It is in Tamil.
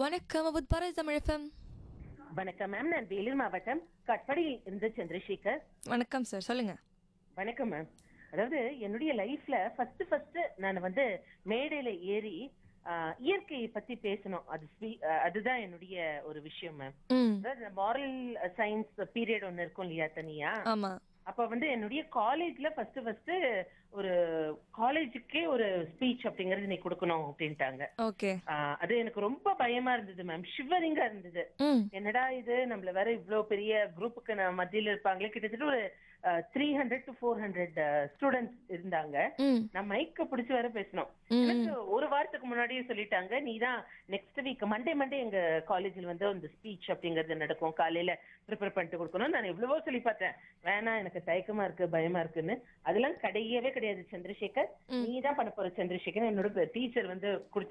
வணக்கம் அபுத் பாரத் தமிழ் எஃப்எம் வணக்கம் மேம் நான் வேலூர் மாவட்டம் கட்படியில் இருந்து சந்திரசேகர் வணக்கம் சார் சொல்லுங்க வணக்கம் மேம் அதாவது என்னுடைய லைஃப்ல ஃபர்ஸ்ட் ஃபர்ஸ்ட் நான் வந்து மேடையில ஏறி ஆஹ், இயற்கையை பத்தி பேசணும் அது ஸ்பீ- ஆஹ், அதுதான் என்னுடைய ஒரு விஷயம் மேம் ம் அதாவது மாரல் சயின்ஸ் பீரியட் ஒன்னு இருக்கும் இல்லையா தனியா ஆமா அப்ப வந்து என்னுடைய காலேஜ்ல ஃபர்ஸ்ட் ஃபர்ஸ்ட் ஒரு காலேஜுக்கே ஒரு ஸ்பீச் அப்படிங்கறது நீ கொடுக்கணும் அப்படின்ட்டாங்க ஓகே ஆஹ், அது எனக்கு ரொம்ப பயமா இருந்தது மேம் ஷிவரிங்கா இருந்தது ம் என்னடா இது நம்மள வேற இவ்ளோ பெரிய குரூப்புக்கு நான் மத்தியில இருப்பாங்களே கிட்டத்தட்ட ஒரு three hundred to four hundred students இருந்தாங்க ம் நான் மைக்க பிடிச்சு வேற பேசணும் ம். எனக்கு ஒரு வாரத்துக்கு முன்னாடியே சொல்லிட்டாங்க நீ தான் நெக்ஸ்ட் வீக் மண்டே மண்டே எங்க காலேஜ்ல வந்து அந்த ஸ்பீச் அப்படிங்கறது நடக்கும் காலையில ப்ரிப்பேர் பண்ணிட்டு கொடுக்கணும் நான் எவ்வளவோ சொல்லி பார்த்தேன் வேணாம் எனக்கு தயக்கமா இருக்கு பயமா இருக்குன்னு அதெல்லாம் கிடையவே கிடையாது சந்திரசேகர் நீ தான் பண்ண போற சந்திரசேகர் என்னோட டீச்சர் வந்து கொடுத்த